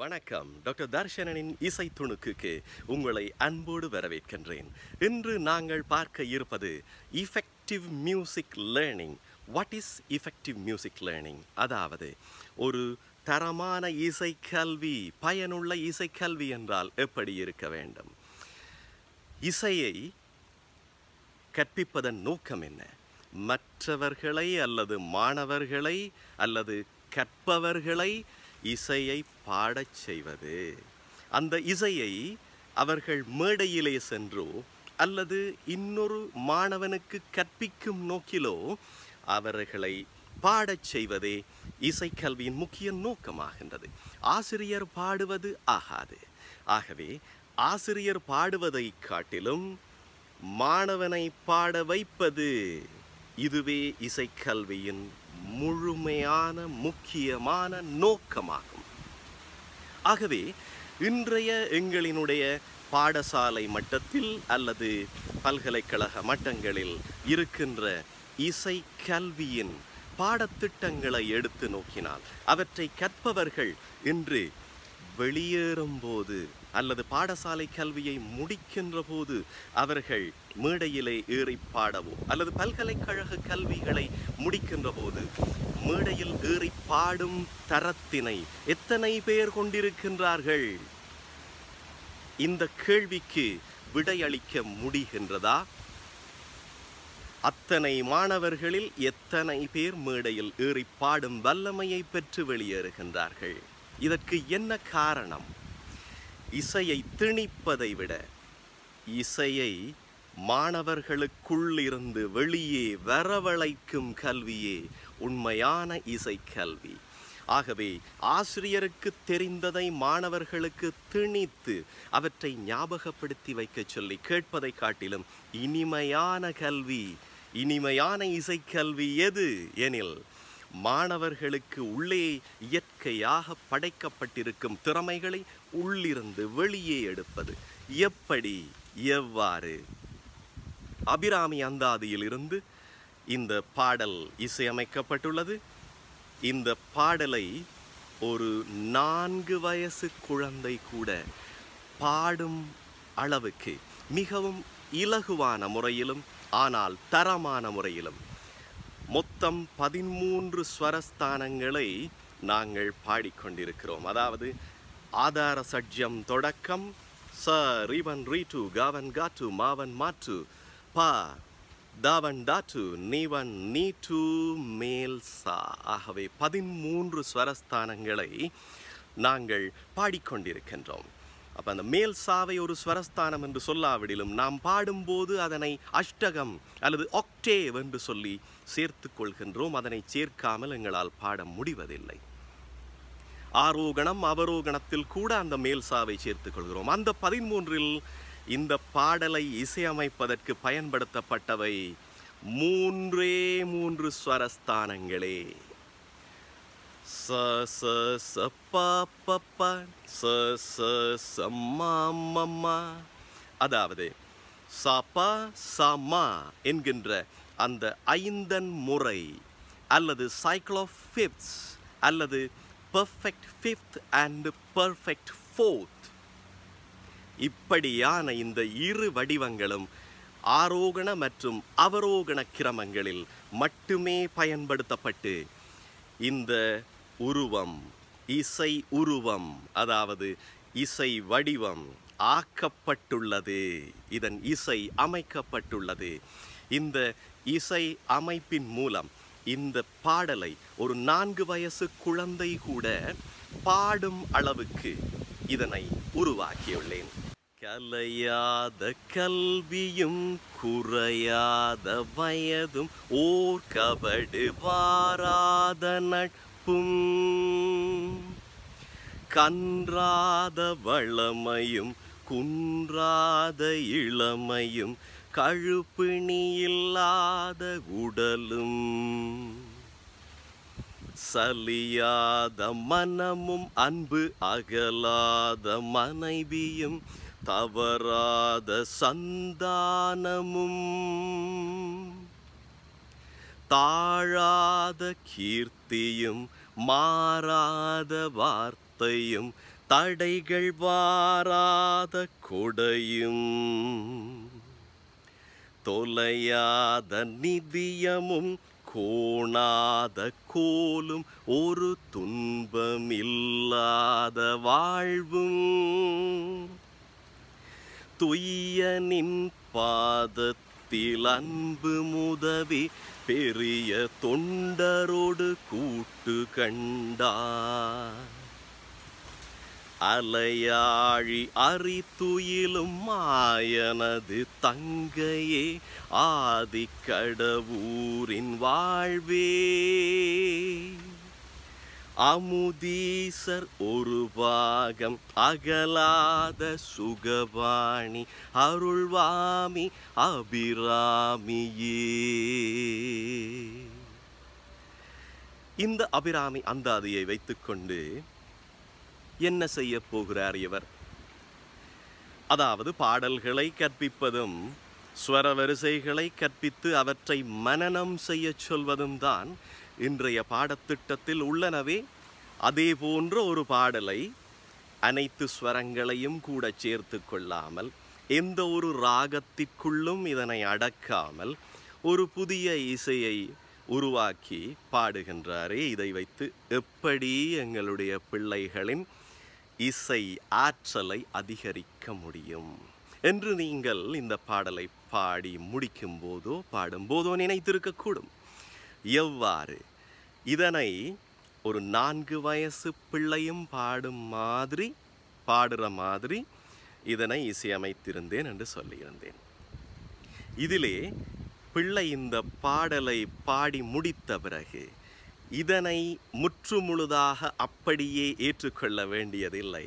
வணக்கம் டாக்டர் தர்ஷனனின் இசை துணுக்குக்கு உங்களை அன்போடு வரவேற்கின்றேன் இன்று நாங்கள் பார்க்க இருப்பது effective music learning what is effective music learning அதாவது ஒரு தரமான இசைக்கல்வி பயனுள்ள இசைக்கல்வி என்றால் எப்படி இருக்க வேண்டும் இசையை கற்பிப்பதன் நோக்கம் என்ன மற்றவர்களை அல்லது மாணவர்களை அல்லது கற்பவர்களை இசையை பாடச் செய்வது அந்த இசையை அவர்கள் மேடையிலே சென்றோ அல்லது இன்னொரு மாணவனுக்கு கற்பிக்கும் நோக்கிலோ அவர்களை பாடச் செய்வதே இசைக்கல்வியின் முக்கிய நோக்கமாகின்றது ஆசிரியர் பாடுவது ஆகாது ஆகவே ஆசிரியர் பாடுவதை காட்டிலும் மாணவனை பாட வைப்பது இதுவே இசைக்கல்வியின் முழுமையான முக்கியமான நோக்கமாகும் ஆகவே இன்றைய எங்களினுடைய பாடசாலை மட்டத்தில் அல்லது பல்கலைக்கழக மட்டங்களில் இருக்கின்ற இசை கல்வியின் பாடத்திட்டங்களை எடுத்து நோக்கினால் அவற்றை கற்பவர்கள் இன்று வெளியேறும்போது அல்லது பாடசாலை கல்வியை முடிக்கின்ற போது அவர்கள் மேடையிலே ஏறி பாடவோ அல்லது பல்கலைக்கழக கல்விகளை முடிக்கின்ற போது மேடையில் ஏறி பாடும் தரத்தினை எத்தனை பேர் கொண்டிருக்கின்றார்கள் இந்த கேள்விக்கு விடையளிக்க முடிகின்றதா அத்தனை மாணவர்களில் எத்தனை பேர் மேடையில் ஏறி பாடும் வல்லமையை பெற்று வெளியேறுகின்றார்கள் இதற்கு என்ன காரணம் இசையை திணிப்பதை விட இசையை மாணவர்களுக்குள்ளிருந்து வெளியே வரவழைக்கும் கல்வியே உண்மையான இசை கல்வி ஆகவே ஆசிரியருக்கு தெரிந்ததை மாணவர்களுக்கு திணித்து அவற்றை ஞாபகப்படுத்தி வைக்கச் சொல்லி கேட்பதை காட்டிலும் இனிமையான கல்வி இனிமையான இசைக்கல்வி எது எனில் மாணவர்களுக்கு உள்ளே இயற்கையாக படைக்கப்பட்டிருக்கும் திறமைகளை உள்ளிருந்து வெளியே எடுப்பது எப்படி எவ்வாறு அபிராமி அந்தாதியிலிருந்து இந்த பாடல் இசையமைக்கப்பட்டுள்ளது இந்த பாடலை ஒரு நான்கு வயசு குழந்தை கூட பாடும் அளவுக்கு மிகவும் இலகுவான முறையிலும் ஆனால் தரமான முறையிலும் மொத்தம் பதிமூன்று ஸ்வரஸ்தானங்களை நாங்கள் பாடிக்கொண்டிருக்கிறோம் அதாவது ஆதார சட்ஜம் தொடக்கம் ச ரிவன் ரீட்டு காவன் காட்டு மாவன் மாற்று பா தாவன் தாட்டு நீவன் நீட்டு மேல் சா ஆகவே பதிமூன்று ஸ்வரஸ்தானங்களை நாங்கள் பாடிக்கொண்டிருக்கின்றோம் அப்போ அந்த மேல் சாவை ஒரு ஸ்வரஸ்தானம் என்று சொல்லாவிடிலும் நாம் பாடும்போது அதனை அஷ்டகம் அல்லது ஒக்டேவ் என்று சொல்லி சேர்த்து கொள்கின்றோம் அதனை சேர்க்காமல் எங்களால் பாட முடிவதில்லை ஆரோகணம் அவரோகணத்தில் கூட அந்த மேல் சாவை சேர்த்துக் கொள்கிறோம் அந்த பதிமூன்றில் இந்த பாடலை இசையமைப்பதற்கு பயன்படுத்தப்பட்டவை மூன்றே மூன்று ஸ்வரஸ்தானங்களே ச ச ச ப ப ப ச ச ச ம ம ம அதாவது ச ப ச ம என்கின்ற அந்த ஐந்தன் முறை அல்லது சைக்கிள் ஆஃப் ஃபிஃப்த்ஸ் அல்லது perfect fifth and perfect fourth இப்படியான இந்த இரு வடிவங்களும் ஆரோகண மற்றும் அவரோகண கிரமங்களில் மட்டுமே பயன்படுத்தப்பட்டு இந்த உருவம் இசை உருவம் அதாவது இசை வடிவம் ஆக்கப்பட்டுள்ளது இதன் இசை அமைக்கப்பட்டுள்ளது இந்த இசை அமைப்பின் மூலம் இந்த பாடலை ஒரு நான்கு வயசு குழந்தை கூட பாடும் அளவுக்கு இதனை உருவாக்கியுள்ளேன் கலையாத கல்வியும் குறையாத வயதும் ஓர் கபடு வாராத நட்பும் கன்றாத வளமையும் குன்றாத இளமையும் கழுப்பிணியில்லாத உடலும் சலியாத மனமும் அன்பு அகலாத மனைவியும் தவறாத சந்தானமும் தாழாத கீர்த்தியும் மாறாத வார்த்தையும் தடைகள் வாராத கொடையும் தொலையாத நிதியமும் கோணாத கோலும் ஒரு துன்பமில்லாத வாழ்வும் துய்யனின் பாதத்தில் அன்பு முதவி பெரிய தொண்டரோடு கூட்டு கண்டார் அலையாழி அரித்துயிலும் மாயனது தங்கையே ஆதிக்கடவூரின் வாழ்வே அமுதீசர் ஒரு பாகம் அகலாத சுகவாணி அருள்வாமி அபிராமியே இந்த அபிராமி அந்தாதியை வைத்துக்கொண்டு என்ன செய்ய போகிறார் இவர் அதாவது பாடல்களை கற்பிப்பதும் ஸ்வர வரிசைகளை கற்பித்து அவற்றை மனனம் செய்யச் சொல்வதும் தான் இன்றைய பாடத்திட்டத்தில் உள்ளனவே அதே போன்ற ஒரு பாடலை அனைத்து ஸ்வரங்களையும் கூட சேர்த்து கொள்ளாமல் எந்த ஒரு ராகத்திற்குள்ளும் இதனை அடக்காமல் ஒரு புதிய இசையை உருவாக்கி பாடுகின்றாரே இதை வைத்து எப்படி எங்களுடைய பிள்ளைகளின் இசை ஆற்றலை அதிகரிக்க முடியும் என்று நீங்கள் இந்த பாடலை பாடி முடிக்கும் போதோ பாடும்போதோ நினைத்திருக்கக்கூடும் எவ்வாறு இதனை ஒரு நான்கு வயசு பிள்ளையும் பாடும் மாதிரி பாடுற மாதிரி இதனை இசையமைத்திருந்தேன் என்று சொல்லியிருந்தேன் இதிலே பிள்ளை இந்த பாடலை பாடி முடித்த பிறகு இதனை முற்றுமுழுதாக அப்படியே ஏற்றுக்கொள்ள வேண்டியதில்லை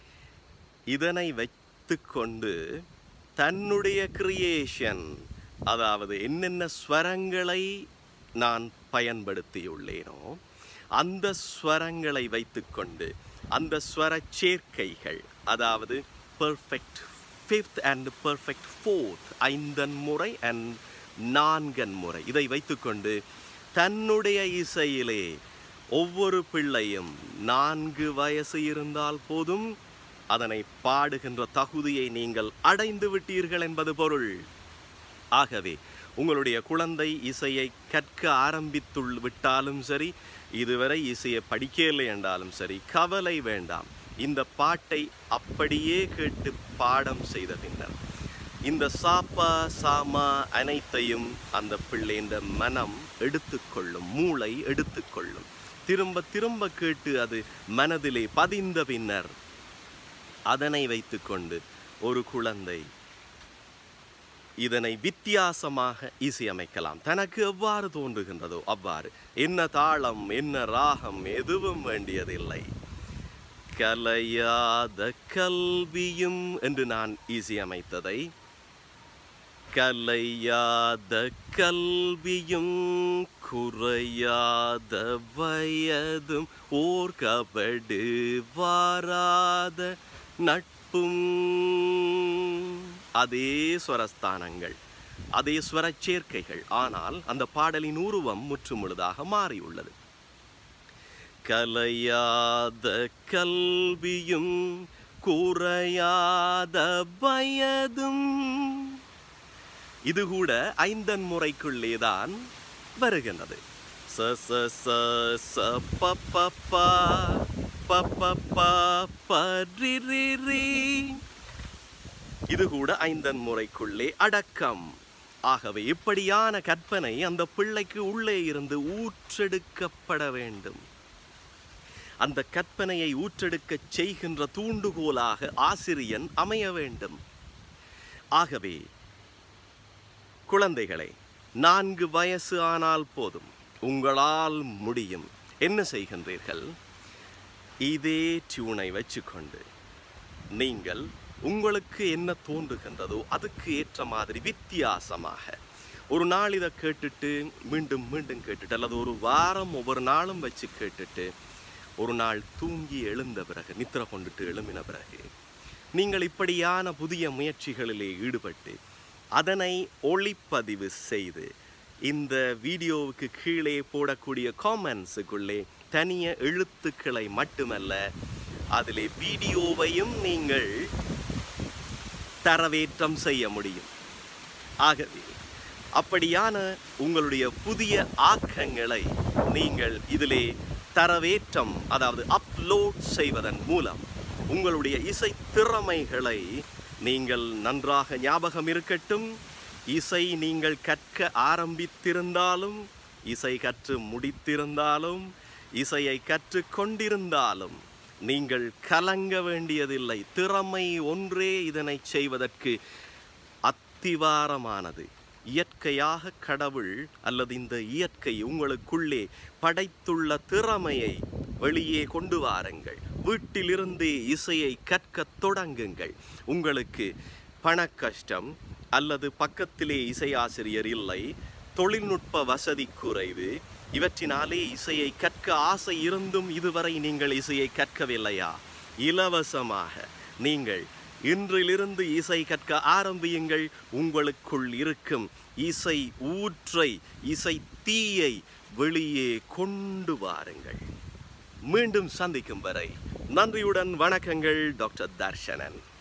இதனை வைத்துக்கொண்டு தன்னுடைய கிரியேஷன் அதாவது என்னென்ன ஸ்வரங்களை நான் பயன்படுத்தியுள்ளேனோ அந்த ஸ்வரங்களை வைத்துக்கொண்டு அந்த ஸ்வர சேர்க்கைகள் அதாவது perfect fifth and perfect fourth ஐந்தன் முறை அண்ட் நான்கன் முறை இதை வைத்துக்கொண்டு தன்னுடைய இசையிலே ஒவ்வொரு பிள்ளையும் நான்கு வயசு இருந்தால் போதும் அதனை பாடுகின்ற தகுதியை நீங்கள் அடைந்து விட்டீர்கள் என்பது பொருள் ஆகவே உங்களுடைய குழந்தை இசையை கற்க ஆரம்பித்துள் விட்டாலும் சரி இதுவரை இசையை படிக்கலை என்றாலும் சரி கவலை வேண்டாம் இந்த பாட்டை அப்படியே கேட்டு பாடம் செய்த பின்னர் இந்த சாப்பா சாமா அனைத்தையும் அந்த பிள்ளைன்ற மனம் எடுத்துக்கொள்ளும் மூளை எடுத்துக்கொள்ளும் திரும்ப திரும்ப கேட்டு அது மனதிலே பதிந்த பின்னர் அதனை வைத்துக்கொண்டு ஒரு குழந்தை இதனை வித்தியாசமாக இசையமைக்கலாம் தனக்கு எவ்வாறு தோன்றுகின்றதோ அவ்வாறு என்ன தாளம் என்ன ராகம் எதுவும் வேண்டியதில்லை கலையாத கல்வியும் என்று நான் இசையமைத்ததை கலையாத கல்வியும் குறையாத வயதும் ஓர் கபடு வாராத நட்பும் அதே ஸ்வரஸ்தானங்கள் அதே ஸ்வரச் சேர்க்கைகள் ஆனால் அந்த பாடலின் உருவம் முற்றுமுழுதாக மாறியுள்ளது கலையாத கல்வியும் குறையாத வயதும் இது கூட ஐந்தன் முறைக்குள்ளேதான் வருகின்றது ச ச ச ச ப ப ப ப ப ப ப ரி ரி ரி. இது கூட ஐந்தன் முறைக்குள்ளே அடக்கம் ஆகவே இப்படியான கற்பனை அந்த பிள்ளைக்கு உள்ளே இருந்து ஊற்றெடுக்கப்பட வேண்டும் அந்த கற்பனையை ஊற்றெடுக்கச் செய்கின்ற தூண்டுகோலாக ஆசிரியன் அமைய வேண்டும் ஆகவே குழந்தைகளே நான்கு வயசு ஆனால் போதும் உங்களால் முடியும் என்ன செய்கின்றீர்கள் இதே டியூனை வச்சுக்கொண்டு நீங்கள் உங்களுக்கு என்ன தோன்றுகின்றதோ அதுக்கு ஏற்ற மாதிரி வித்தியாசமாக ஒரு நாள் இதை கேட்டுட்டு மீண்டும் மீண்டும் கேட்டுட்டு அல்லது ஒரு வாரம் ஒவ்வொரு நாளும் வச்சு கேட்டுட்டு ஒரு நாள் தூங்கி எழுந்த பிறகு நித்திர கொண்டுட்டு எழும்பின பிறகு நீங்கள் இப்படியான புதிய முயற்சிகளிலே ஈடுபட்டு அதனை ஒளிப்பதிவு செய்து இந்த வீடியோவுக்கு கீழே போடக்கூடிய காமெண்ட்ஸுக்குள்ளே தனிய எழுத்துக்களை மட்டுமல்ல அதிலே வீடியோவையும் நீங்கள் தரவேற்றம் செய்ய முடியும் ஆகவே அப்படியான உங்களுடைய புதிய ஆக்கங்களை நீங்கள் இதிலே தரவேற்றம் அதாவது அப்லோட் செய்வதன் மூலம் உங்களுடைய இசை திறமைகளை நீங்கள் நன்றாக ஞாபகம் இருக்கட்டும் இசை நீங்கள் கற்க ஆரம்பித்திருந்தாலும் இசை கற்று முடித்திருந்தாலும் இசையை கற்றுக் கொண்டிருந்தாலும் நீங்கள் கலங்க வேண்டியதில்லை திறமை ஒன்றே இதனை செய்வதற்கு அத்திவாரமானது இயற்கையாக கடவுள் அல்லது இந்த இயற்கை உங்களுக்குள்ளே படைத்துள்ள திறமையை வெளியே கொண்டு வாருங்கள் வீட்டிலிருந்தே இசையை கற்கத் தொடங்குங்கள் உங்களுக்கு பண கஷ்டம் அல்லது பக்கத்திலே இசையாசிரியர் இல்லை தொழில்நுட்ப வசதி குறைவு இவற்றினாலே இசையை கற்க ஆசை இருந்தும் இதுவரை நீங்கள் இசையை கற்கவில்லையா இலவசமாக நீங்கள் இன்றிலிருந்து இசை கற்க ஆரம்பியுங்கள் உங்களுக்குள் இருக்கும் இசை ஊற்றை இசை தீயை வெளியே கொண்டு வாருங்கள் மீண்டும் சந்திக்கும் வரை நன்றியுடன் வணக்கங்கள் டாக்டர் தர்ஷனன்